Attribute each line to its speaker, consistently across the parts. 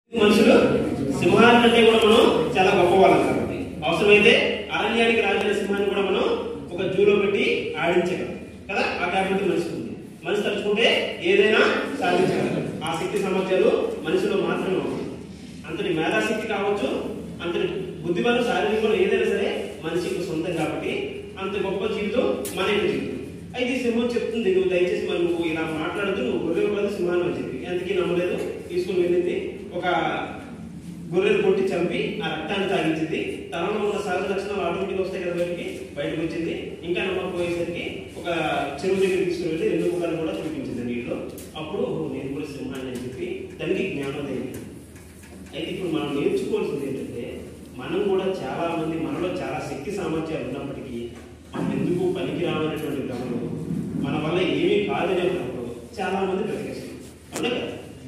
Speaker 1: మనుషులు సింహాల కంటే కూడా మనం చాలా గొప్పవాళ్ళం కాబట్టి అవసరమైతే అరణ్యానికి రాజైన సింహాన్ని కూడా మనం ఒక జూలో పెట్టి ఆడించగలం కదా ఆ క్యాపబిలిటీ మనిషికి ఉంది మనిషి తలుచుకుంటే ఏదైనా సాధించగలం ఆ శక్తి సామర్థ్యాలు మనిషిలో మాత్రమే ఉన్నాయి అంతటి మేధాశక్తి కావచ్చు అంతటి బుద్ధిబలం శారీరక బలం ఏదైనా సరే మనిషికి సొంతం కాబట్టి అంత గొప్ప జీవితం మన యొక్క జీవితం అయితే ఈ సింహం చెప్తుంది నువ్వు దయచేసి మరి నువ్వు ఇలా మాట్లాడుతూ నువ్వు గొర్రెల బదులు సింహాన్ని అని చెప్పి ఎందుకీ నమ్మలేదు తీసుకుని వెళ్ళింది ఒక గొర్రెలు కొట్టి చంపి ఆ రక్తాన్ని తాగించింది తనలో ఉన్న సహజ లక్షణాలు ఆటోమేటిక్ వస్తాయి కదా బయటికి బయటకు వచ్చింది ఇంకా నమ్మకపోయేసరికి ఒక చెరువు దగ్గర తీసుకుని వెళ్ళి రెండు ముఖాలు కూడా చూపించింది నీటిలో అప్పుడు "ఓహో, నేను కూడా సింహాన్ని అని చెప్పి దానికి జ్ఞానోదయం అయితే ఇప్పుడు మనం నేర్చుకోవాల్సింది ఏంటంటే మనం కూడా చాలా మంది మనలో చాలా శక్తి సామర్థ్యాలు ఉన్నప్పటికీ మనం ఎందుకు పనికి రావనటువంటి భ్రమలు మన వల్ల ఏమీ కాదనే భ్రమలు చాలా మంది బ్రతికేస్తారు అవునా కదా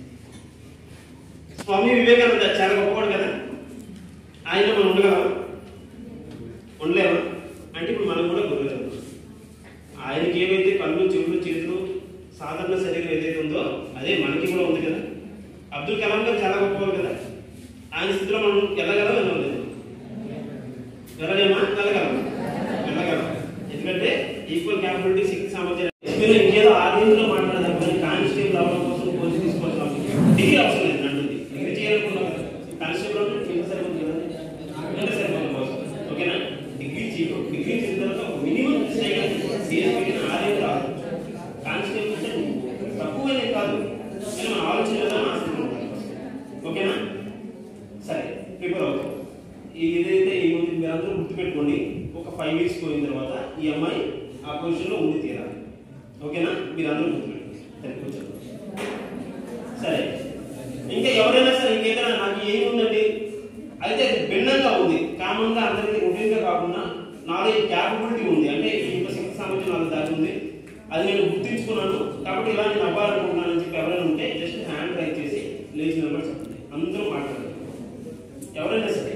Speaker 1: స్వామి వివేకానంద చాలా గొప్పవాడు కదా ఆయన మనం ఉండగలమా ఉండలేమా అంటే ఇప్పుడు మనం కూడా గొర్రెలు ఆయనకి ఏవైతే కళ్ళు చెవులు చేతులు సాధారణ శరీరం ఏదైతే ఉందో అదే మనకి కూడా ఉంది కదా అబ్దుల్ కలాం గారు చాలా గొప్పవారు కదా ఆయన స్థితిలో మనం వెళ్ళగలం వెళ్ళలేదు వెళ్ళలేమా వెళ్ళగలం వెళ్ళగలం ఎందుకంటే ఈక్వల్ క్యాపబిలిటీ శక్తి సామర్థ్యం మీరు ఇంకేదో ఆ రేంజ్లో మాట్లాడదాం కానిస్టేబుల్ అవ్వడం కోసం కోచింగ్ తీసుకోవాల్సిన అవసరం డిగ్రీ అవసరం లేదు అంటుంది డిగ్రీ చేయాలనుకున్నాం కదా కానిస్టేబుల్ అంటే ఫీజు సరిపోతుంది కదా అంటే సరిపోతుంది కోసం ఓకేనా డిగ్రీ చేయడం డిగ్రీ చేసిన తర్వాత మినిమం సిఎస్పీ ఆ రేంజ్ రాదు కానిస్టేబుల్ అంటే తక్కువనే కాదు కానీ మన ఆలోచన విధానం ఆసక్తి ఉండాలి. ఓకేనా సరే ప్రిపేర్ అవుతాం ఏదైతే ఏముంది మీరు అందరూ గుర్తుపెట్టుకోండి ఒక ఫైవ్ ఇయర్స్ పోయిన తర్వాత ఈ అమ్మాయి ఆ పొజిషన్లో ఉండి తీరాలి ఓకేనా మీరు అందరూ గుర్తుపెట్టుకోండి సరే కూర్చోండి సరే ఇంకా ఎవరైనా సరే ఇంకేదైనా నాకు ఏముందండి అయితే అది భిన్నంగా ఉంది కామన్గా అందరికీ రొటీన్గా కాకుండా నాది క్యాపబిలిటీ ఉంది అంటే ఈ యొక్క శక్తి సామర్థ్యం నాకు దాటి ఉంది అది నేను గుర్తించుకున్నాను కాబట్టి ఇలా నేను అవ్వాలనుకుంటున్నాను అని చెప్పి ఎవరైనా ఉంటే జస్ట్ హ్యాండ్ రైట్ చేసి లేచి నిలబడి చెప్పండి అందరూ మాట్లాడారు ఎవరైనా సరే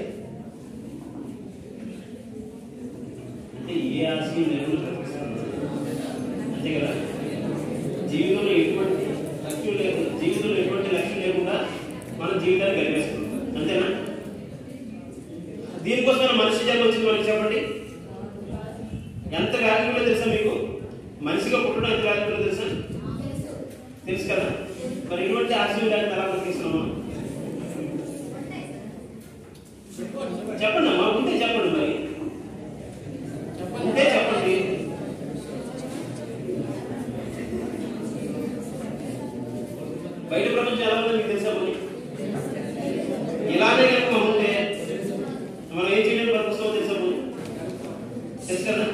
Speaker 1: అంటే ఏ ఆశయం లేకుండా బ్రతికేస్తారు. అంతే కదా జీవితంలో ఎటువంటి లక్ష్యం లేకుండా జీవితంలో ఎటువంటి లక్ష్యం లేకుండా మన జీవితాన్ని గడిపేస్తున్నాం అంతేనా దీనికోసమైన మనిషి జన్మ వచ్చింది మనకి చెప్పండి ఎంత వాల్యూబుల్ తెలుసా మీకు మనిషిగా పుట్టడం ఎంత వాల్యూబుల్ తెలుసా తెలుసు కదా మరి ఇటువంటి ఆశయం లేకుండా ఎలా బతికిస్తున్నామా చెప్పండి అమ్మా ఉంటే చెప్పండి మరి ఉంటే చెప్పండి బయట ప్రపంచం ఎలా ఉందో మీకు తెలుసా మరి ఇలానే కనుక మనం ఉంటే మనం ఏం చేయడానికి పనికొస్తామో తెలుసా మరి తెలుసు కదా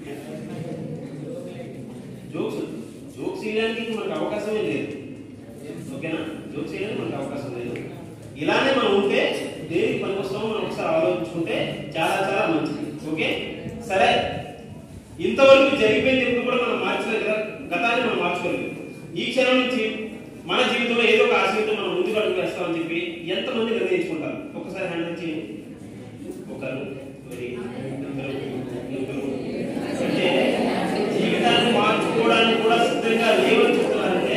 Speaker 1: జోక్స్ జోక్స్ చేయడానికి మనకు అవకాశమే లేదు ఓకేనా జోక్స్ చేయడానికి మనకు అవకాశం లేదు ఇలానే మనం ఉంటే దేనికి పనికొస్తామో మనం ఒకసారి ఆలోచించుకుంటే చాలా చాలా మంచిది ఓకే సరే ఇంతవరకు జరిగిపోయింది ఎప్పుడు కూడా మనం మార్చలేదు కదా గతాన్ని మనం మార్చుకోలేదు ఈ క్షణం నుంచి మన జీవితంలో ఏదో ఒక ఆశయంతో మనం ముందుకు అడుగు వేస్తామని చెప్పి ఎంతమంది నిర్ణయించుకుంటారు ఒక్కసారి హ్యాండిల్ చేయండి ఒకరు మరి ఇద్దరు, ముగ్గురు. అంటే జీవితాన్ని మార్చుకోవడానికి కూడా సిద్ధంగా లేవని చెప్తున్నారంటే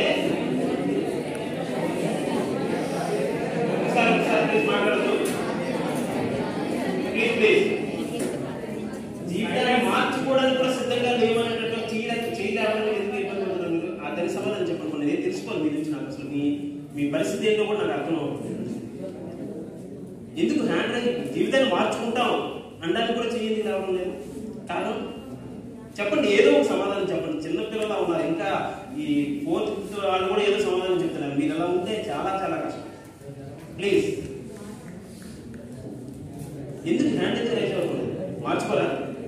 Speaker 1: ఒకసారి ఒకసారి ప్లీజ్ మాట్లాడదు ప్లీజ్ ప్లీజ్ జీవితాన్ని మార్చుకోవడానికి కూడా సిద్ధంగా లేవనేటట్టు చేయడానికి చేయలేవని ఎందుకు ఇబ్బంది పడుతున్నారు మీరు ఆ దానికి సమాధానం చెప్పండి నేను తెలుసుకోవాలి మీ నుంచి నాకు అసలు మీ మీ పరిస్థితి ఏంటో కూడా నాకు అర్థం అవుతుంది ఎందుకు హ్యాండ్ రైట్ జీవితాన్ని మార్చుకుంటాం అనడానికి కూడా చేయండి రావడం లేదు కారణం చెప్పండి ఏదో ఒక సమాధానం చెప్పండి చిన్న పిల్లలు ఉన్నారు ఇంకా ఈ ఫోర్త్ వాళ్ళు కూడా ఏదో సమాధానం చెప్తున్నారు మీరు ఎలా ఉంటే చాలా చాలా కష్టం ప్లీజ్ ఎందుకు హ్యాండ్ అయితే రైట్ అవ్వకూడదు మార్చుకోరా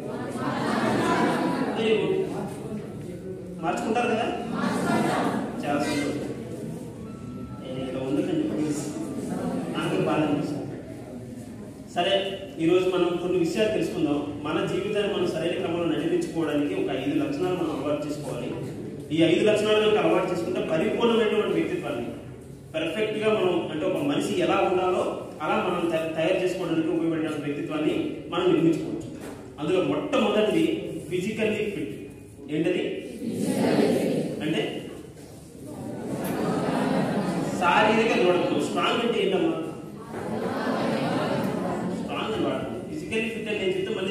Speaker 1: మీరు మార్చుకుంటారు కదా చాలా సంతోషం ఏ, ఇలా ఉండకండి ప్లీజ్ నాకు బాధ అనిపిస్తుంది సరే ఈరోజు మనం కొన్ని విషయాలు తెలుసుకుందాం మన జీవితాన్ని మనం సరైన క్రమంలో నడిపించుకోవడానికి ఒక ఐదు లక్షణాలు మనం అలవాటు చేసుకోవాలి ఈ ఐదు లక్షణాలు కనుక అలవాటు చేసుకుంటే పరిపూర్ణమైనటువంటి వ్యక్తిత్వాన్ని పర్ఫెక్ట్ గా మనం అంటే ఒక మనిషి ఎలా ఉండాలో అలా మనం తయ- తయారు చేసుకోవడానికి ఉపయోగపడిన వ్యక్తిత్వాన్ని మనం నిర్మించుకోవచ్చు అందులో మొట్టమొదటిది ఫిజికల్లీ ఫిట్ ఏంటది అంటే శారీరక దృఢత్వం స్ట్రాంగ్ అంటే ఏంటమ్మా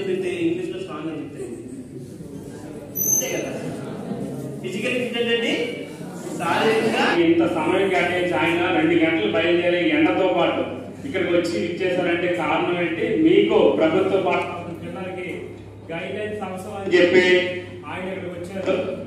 Speaker 1: చెప్తే ఇంగ్లీష్ లో స్ట్రాంగ్ అని చెప్తారు అంతే కదా ఫిజికల్ ఫిట్ అంటే శారీరకంగా
Speaker 2: ఇంత సమయం కేటాయించి ఆయన రెండు గంటలు బయలుదేరి ఎండతో పాటు ఇక్కడికి వచ్చి ఇచ్చేసారంటే కారణం ఏంటి మీకు ప్రభుత్వ పాఠశాల పిల్లలకి గైడ్ లైన్స్ అవసరం అని చెప్పి ఆయన ఇక్కడికి వచ్చారు